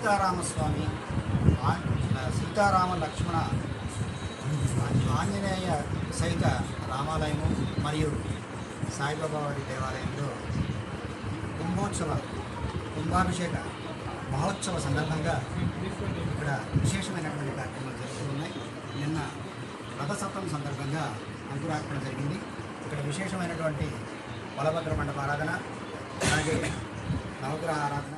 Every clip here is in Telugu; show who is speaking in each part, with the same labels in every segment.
Speaker 1: సీతారామస్వామి ఆ- సీతారామ లక్ష్మణ ఆంజనేయ సహిత రామాలయము మరియు సాయిబాబా వారి దేవాలయంలో కుంభోత్సవ కుంభాభిషేక మహోత్సవ సందర్భంగా ఇక్కడ విశేషమైనటువంటి కార్యక్రమాలు జరుగుతున్నాయి నిన్న రథసప్తమి సందర్భంగా అంకురార్పణ జరిగింది ఇక్కడ విశేషమైనటువంటి బలభద్ర మండప ఆరాధన అలాగే నవగ్రహ ఆరాధన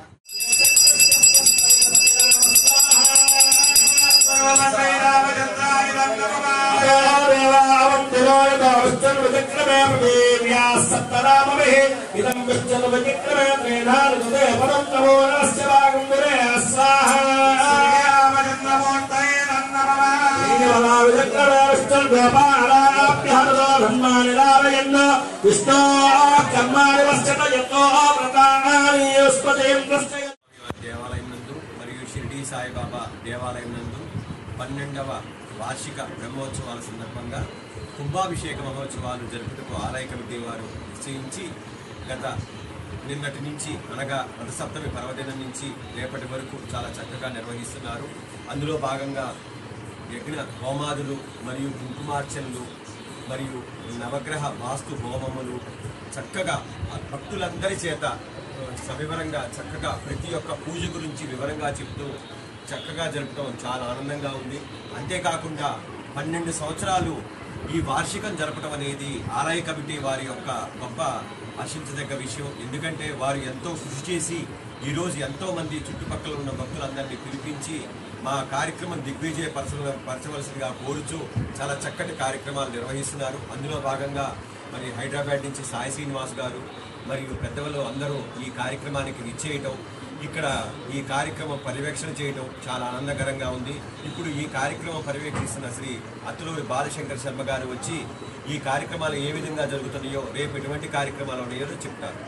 Speaker 2: విష్ణు కర్మాణి వశ్యత యత్నో ప్రధానాని యుస్పతి
Speaker 3: దేవాలయం నందు మరియు షిరిడి సాయిబాబా దేవాలయం నందు పన్నెండవ వార్షిక బ్రహ్మోత్సవాల సందర్భంగా కుంభాభిషేక మహోత్సవాలు జరుపుటకు ఆలయ కమిటీ వారు నిశ్చయించి గత నిన్నటి నుంచి అనగా రథసప్తమి పర్వదినం నుంచి రేపటి వరకు చాలా చక్కగా నిర్వహిస్తున్నారు అందులో భాగంగా యజ్ఞ హోమాదులు మరియు కుంకుమార్చనలు మరియు నవగ్రహ వాస్తు హోమములు చక్కగా భక్తులందరి చేత ఆ, సవివరంగా చక్కగా ప్రతి ఒక్క పూజ గురించి వివరంగా చెప్తూ చక్కగా జరపడం చాలా ఆనందంగా ఉంది అంతేకాకుండా పన్నెండు సంవత్సరాలు ఈ వార్షికం జరపడం అనేది ఆలయ కమిటీ వారి యొక్క గొప్ప హర్షించదగ్గ విషయం ఎందుకంటే వారు ఎంతో కృషి చేసి ఈరోజు ఎంతో మంది చుట్టుపక్కల ఉన్న భక్తులందరినీ పిలిపించి మా కార్యక్రమం దిగ్విజయ పరచ పరచవలసిందిగా కోరుచూ చాలా చక్కటి కార్యక్రమాలు నిర్వహిస్తున్నారు అందులో భాగంగా మరి హైదరాబాద్ నుంచి సాయి శ్రీనివాస్ గారు మరియు పెద్దవాళ్ళు అందరూ ఈ కార్యక్రమానికి విచ్చేయటం ఇక్కడ ఈ కార్యక్రమం పర్యవేక్షణ చేయడం చాలా ఆనందకరంగా ఉంది ఇప్పుడు ఈ కార్యక్రమం పర్యవేక్షిస్తున్న శ్రీ అత్తులూరి బాలశంకర్ శర్మ గారు వచ్చి ఈ కార్యక్రమాలు ఏ విధంగా జరుగుతున్నాయో రేపు ఎటువంటి కార్యక్రమాలు ఉన్నాయో చెప్తారు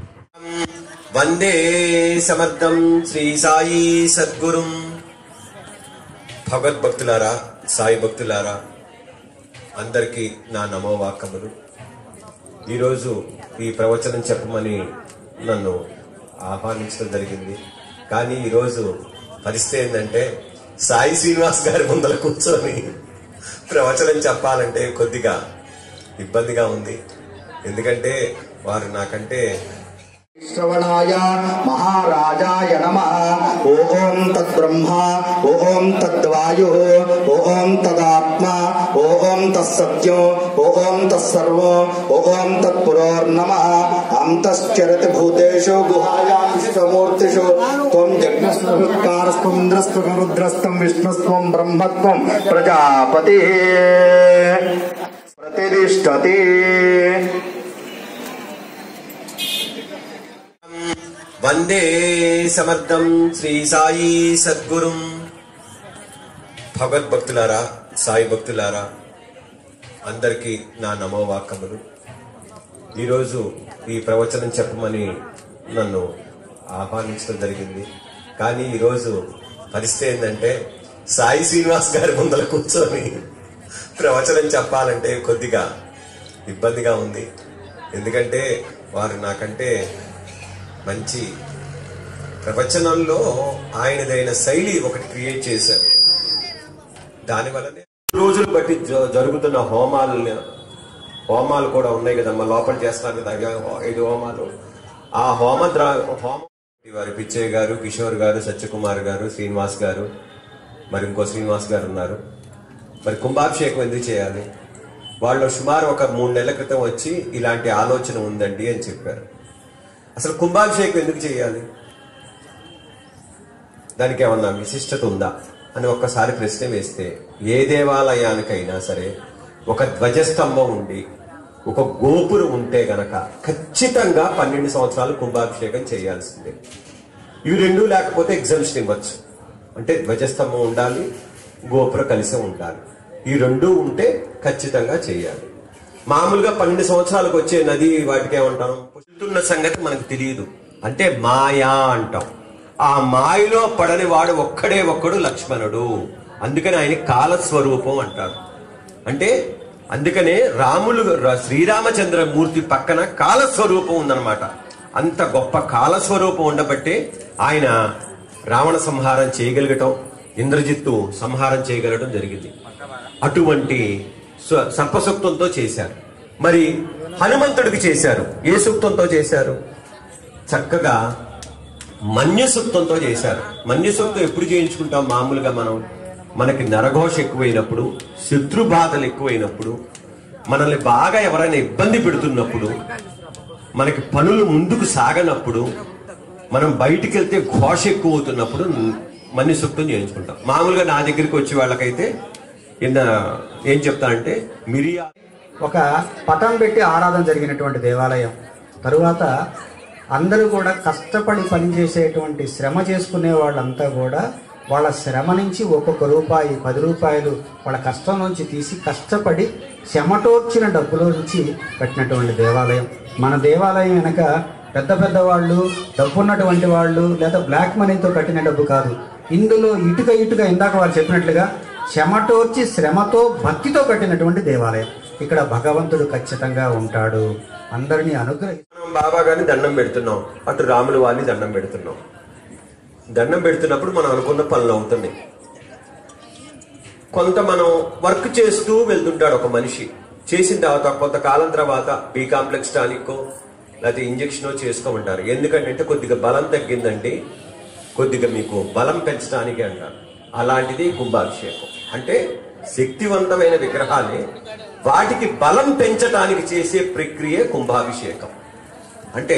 Speaker 3: వందే సమర్థం శ్రీ సాయి సద్గురుం భగవద్భక్తులారా సాయి భక్తులారా అందరికీ నా నమోవాకములు ఈరోజు ఈ ప్రవచనం చెప్పమని నన్ను ఆహ్వానించడం జరిగింది కానీ ఈరోజు పరిస్థితి ఏంటంటే సాయి శ్రీనివాస్ గారి ముందర కూర్చొని ప్రవచనం చెప్పాలంటే కొద్దిగా ఇబ్బందిగా ఉంది ఎందుకంటే వారు నాకంటే
Speaker 4: శ్రవణాయ మహారాజాయ నమ ఓం తద్బ్రహ్మ ఓం తద్వాయు ఓం తదాత్మ ఓం తత్సత్యం ఓం తత్సర్వో ఓం తత్పురోర్నమ అంతశ్చరతి భూతేషు గుహాయాం విశ్వమూర్తిషు త్వం జగ్నస్వకారస్వం ఇంద్రస్వం రుద్రస్వం విష్ణుస్వం బ్రహ్మత్వం ప్రజాపతి ప్రతిష్టతి
Speaker 3: వందే సమర్థం శ్రీ సాయి సద్గురుం భగవద్భక్తులారా సాయి భక్తులారా అందరికీ నా నమోవాకములు ఈరోజు ఈ ప్రవచనం చెప్పమని నన్ను ఆహ్వానించడం జరిగింది కానీ ఈరోజు పరిస్థితి ఏంటంటే సాయి శ్రీనివాస్ గారి ముందర కూర్చొని ప్రవచనం చెప్పాలంటే కొద్దిగా ఇబ్బందిగా ఉంది ఎందుకంటే వారు నాకంటే మంచి ప్రవచనంలో ఆయనదైన శైలి ఒకటి క్రియేట్ చేశారు దానివల్లనే రోజులు బట్టి జ- జరుగుతున్న హోమాలని హోమాలు కూడా ఉన్నాయి కదమ్మా లోపల చేస్తారు కదా అవి ఐదు హోమాలు ఆ హోమ ద్రా హోమ వారి పిచ్చయ్య గారు కిషోర్ గారు సత్యకుమార్ గారు శ్రీనివాస్ గారు మరి ఇంకో శ్రీనివాస్ గారు ఉన్నారు మరి కుంభాభిషేకం ఎందుకు చేయాలి వాళ్ళు సుమారు ఒక మూడు నెలల క్రితం వచ్చి ఇలాంటి ఆలోచన ఉందండి అని చెప్పారు అసలు కుంభాభిషేకం ఎందుకు చేయాలి దానికి ఏమన్నా విశిష్టత ఉందా అని ఒక్కసారి ప్రశ్న వేస్తే ఏ దేవాలయానికైనా సరే ఒక ధ్వజస్తంభం ఉండి ఒక గోపురం ఉంటే గనక ఖచ్చితంగా పన్నెండు సంవత్సరాలు కుంభాభిషేకం చేయాల్సిందే ఇవి రెండు లేకపోతే ఎగ్జామ్షన్ ఇవ్వచ్చు అంటే ధ్వజస్తంభం ఉండాలి గోపురం కలిసి ఉండాలి ఈ రెండు ఉంటే ఖచ్చితంగా చేయాలి మామూలుగా పన్నెండు సంవత్సరాలకు వచ్చే నది వాటికి ఏమంటాం పుట్టున్న సంగతి మనకు తెలియదు అంటే మాయా అంటాం ఆ మాయలో పడని వాడు ఒక్కడే ఒక్కడు లక్ష్మణుడు అందుకని ఆయన కాలస్వరూపం అంటారు అంటే అందుకనే రాములు ర- శ్రీరామచంద్రమూర్తి పక్కన కాలస్వరూపం ఉందన్నమాట అంత గొప్ప కాలస్వరూపం ఉండబట్టే ఆయన రావణ సంహారం చేయగలగటం ఇంద్రజిత్తు సంహారం చేయగలగటం జరిగింది అటువంటి స్వ- సర్పసూక్తంతో చేశారు మరి హనుమంతుడికి చేశారు ఏ సూక్తంతో చేశారు చక్కగా మన్యసూక్తంతో చేశారు మన్యసూక్తం ఎప్పుడు చేయించుకుంటాం మామూలుగా మనం మనకి నరఘోష ఎక్కువైనప్పుడు శత్రు బాధలు ఎక్కువైనప్పుడు మనల్ని బాగా ఎవరైనా ఇబ్బంది పెడుతున్నప్పుడు మనకి పనులు ముందుకు సాగనప్పుడు మనం బయటికి వెళ్తే ఘోష ఎక్కువ అవుతున్నప్పుడు మన్యసూక్తం చేయించుకుంటాం మామూలుగా నా దగ్గరికి వచ్చే వాళ్ళకైతే కింద ఏం చెప్తానంటే మిరియా
Speaker 1: ఒక పటం పెట్టి ఆరాధన జరిగినటువంటి దేవాలయం తరువాత అందరూ కూడా కష్టపడి పనిచేసేటువంటి శ్రమ చేసుకునే వాళ్ళంతా కూడా వాళ్ళ శ్రమ నుంచి ఒక్కొక్క రూపాయి పది రూపాయలు వాళ్ళ కష్టం నుంచి తీసి కష్టపడి చెమటోర్చిన డబ్బులో నుంచి కట్టినటువంటి దేవాలయం మన దేవాలయం వెనక పెద్ద పెద్ద వాళ్ళు డబ్బు ఉన్నటువంటి వాళ్ళు లేదా బ్లాక్ మనీతో కట్టిన డబ్బు కాదు ఇందులో ఇటుక ఇటుక ఇందాక వారు చెప్పినట్లుగా చెమటోర్చి శ్రమతో భక్తితో కట్టినటువంటి దేవాలయం ఇక్కడ భగవంతుడు ఖచ్చితంగా ఉంటాడు అందరినీ అనుగ్రహి
Speaker 3: మనం బాబా గారిని దండం పెడుతున్నాం అటు రాముల వారిని దండం పెడుతున్నాం దండం పెడుతున్నప్పుడు మనం అనుకున్న పనులు అవుతున్నాయి కొంత మనం వర్క్ చేస్తూ వెళ్తుంటాడు ఒక మనిషి చేసిన తర్వాత కొంతకాలం తర్వాత బి కాంప్లెక్స్ టానిక్కో లేకపోతే ఇంజక్షనో చేసుకోమంటారు ఎందుకంటే కొద్దిగా బలం తగ్గిందండి కొద్దిగా మీకు బలం పెంచడానికి అంటారు అలాంటిది కుంభాభిషేకం అంటే శక్తివంతమైన విగ్రహాలే వాటికి బలం పెంచడానికి చేసే ప్రక్రియ కుంభాభిషేకం అంటే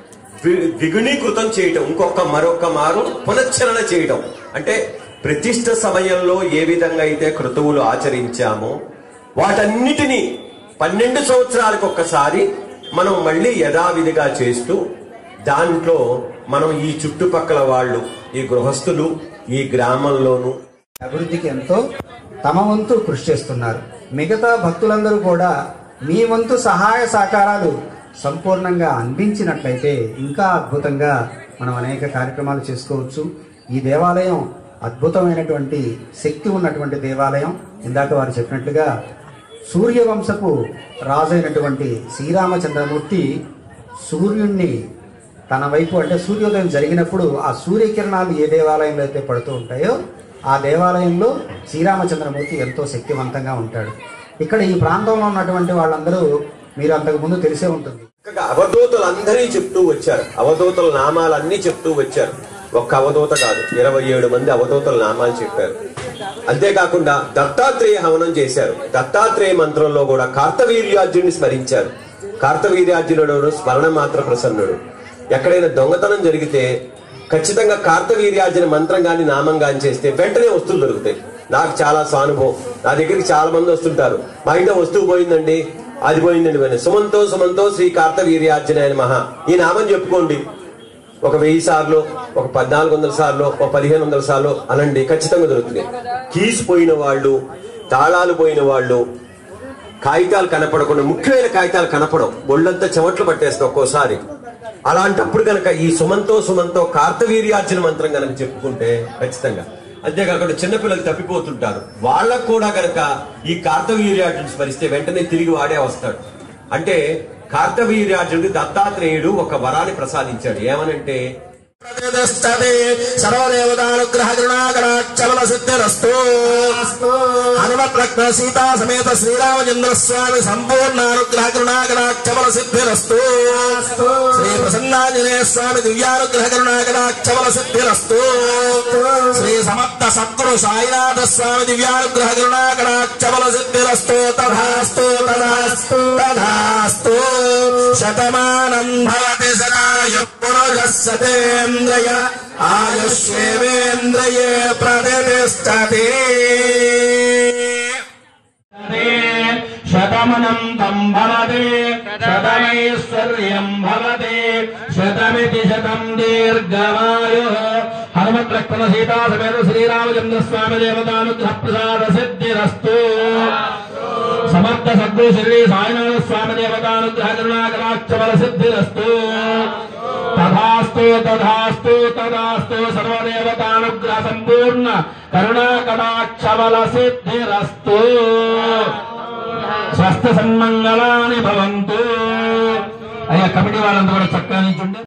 Speaker 3: వి- ద్విగుణీకృతం చేయటం ఇంకొక మరొక మారు పునశ్చరణ చేయటం అంటే ప్రతిష్ట సమయంలో ఏ విధంగా అయితే క్రతువులు ఆచరించామో వాటన్నిటినీ పన్నెండు సంవత్సరాలకు ఒక్కసారి మనం మళ్ళీ యథావిధిగా చేస్తూ దాంట్లో మనం ఈ చుట్టుపక్కల వాళ్ళు ఈ గృహస్థులు ఈ గ్రామంలోనూ
Speaker 1: అభివృద్ధికి ఎంతో తమ వంతు కృషి చేస్తున్నారు మిగతా భక్తులందరూ కూడా మీ వంతు సహాయ సహకారాలు సంపూర్ణంగా అందించినట్లయితే ఇంకా అద్భుతంగా మనం అనేక కార్యక్రమాలు చేసుకోవచ్చు ఈ దేవాలయం అద్భుతమైనటువంటి శక్తి ఉన్నటువంటి దేవాలయం ఇందాక వారు చెప్పినట్లుగా సూర్యవంశపు రాజైనటువంటి శ్రీరామచంద్రమూర్తి సూర్యుణ్ణి తన వైపు అంటే సూర్యోదయం జరిగినప్పుడు ఆ సూర్యకిరణాలు ఏ దేవాలయంలో అయితే పడుతూ ఉంటాయో ఆ దేవాలయంలో శ్రీరామచంద్రమూర్తి ఎంతో శక్తివంతంగా ఉంటాడు ఇక్కడ ఈ ప్రాంతంలో ఉన్నటువంటి వాళ్ళందరూ మీరు అంతకు ముందు తెలిసే ఉంటుంది
Speaker 3: చక్కగా అవధూతలు అందరి చెప్తూ వచ్చారు అవధూతల నామాలన్నీ చెప్తూ వచ్చారు ఒక్క అవధూత కాదు ఇరవై ఏడు మంది అవధూతల నామాలు చెప్పారు అంతేకాకుండా దత్తాత్రేయ హవనం చేశారు దత్తాత్రేయ మంత్రంలో కూడా కార్తవీర్యార్జునుని స్మరించారు కార్తవీర్యార్జునుడు స్మరణ మాత్ర ప్రసన్నుడు ఎక్కడైనా దొంగతనం జరిగితే ఖచ్చితంగా కార్తవీర్యార్జున మంత్రం గాని నామం గాని చేస్తే వెంటనే వస్తువులు దొరుకుతాయి నాకు చాలా స్వానుభవం నా దగ్గరికి చాలా మంది వస్తుంటారు మా ఇంట్లో వస్తువు పోయిందండి అది పోయిందండి పోయింది సుమంతో సుమంతో శ్రీ కార్తవీర్యార్జున మహా ఈ నామం చెప్పుకోండి ఒక వెయ్యి సార్లు ఒక పద్నాలుగు వందల సార్లు ఒక పదిహేను వందల సార్లు అనండి ఖచ్చితంగా దొరుకుతుంది కీస్ పోయిన వాళ్ళు తాళాలు పోయిన వాళ్ళు కాగితాలు కనపడకుండా ముఖ్యమైన కాగితాలు కనపడవు ఒళ్ళంతా చెమట్లు పట్టేస్తాయి ఒక్కోసారి అలాంటప్పుడు గనక ఈ సుమంతో సుమంతో కార్తవీర్యార్జున మంత్రం గనక చెప్పుకుంటే ఖచ్చితంగా అంతేకాకుండా చిన్నపిల్లలు తప్పిపోతుంటారు వాళ్ళకు కూడా గనక ఈ కార్తవీర్యార్జున స్మరిస్తే వెంటనే తిరిగి వాడే వస్తాడు అంటే కార్తవీర్యార్జునుడికి దత్తాత్రేయుడు ఒక వరాన్ని ప్రసాదించాడు ఏమనంటే
Speaker 2: ప్రతిష్టతే సర్వదేవతానుగ్రహ కరుణాకరాక్షల సిద్ధిరస్తు హనుమత్ రత్న సీతా సమేత శ్రీరామచంద్ర స్వామి సంపూర్ణానుగ్రహ కరుణాకరాక్షల సిద్ధిరస్తు శ్రీ ప్రసన్నాంజనేయ స్వామి దివ్యానుగ్రహ కరుణాకరాక్షల సిద్ధిరస్తు శ్రీ సమర్థ సద్గురు సాయినాథ స్వామి దివ్యానుగ్రహ కరుణాకరాక్షల సిద్ధిరస్తు తథాస్తు తథాస్తు తథాస్తు శతమానం భవతి సదాయు పురుషస్సతేంద్రయ ఆయుష్యేవేంద్రయే ప్రతిష్టతే శతమనంతం భవతి శతమైశ్వర్యం భవతి శతమితి శతం దీర్ఘమాయు హనుమద్రక్తన సీతా సమేత శ్రీరామచంద్ర స్వామి దేవతానుగ్రహ ప్రసాద సిద్ధిరస్తు సమర్థ సద్గురు శ్రీ సాయినాథ స్వామి దేవతానుగ్రహ కరుణాకరాక్షబల సిద్ధిరస్తు తథాస్తు తథాస్తు తథాస్తు సర్వదేవతానుగ్రహ సంపూర్ణ కరుణాకటాక్షబల సిద్ధిరస్తు స్వస్థ సన్మంగళాని భవంతు అయ్యా కమిటీ వాళ్ళంతా కూడా చక్కగా నిల్చుంటే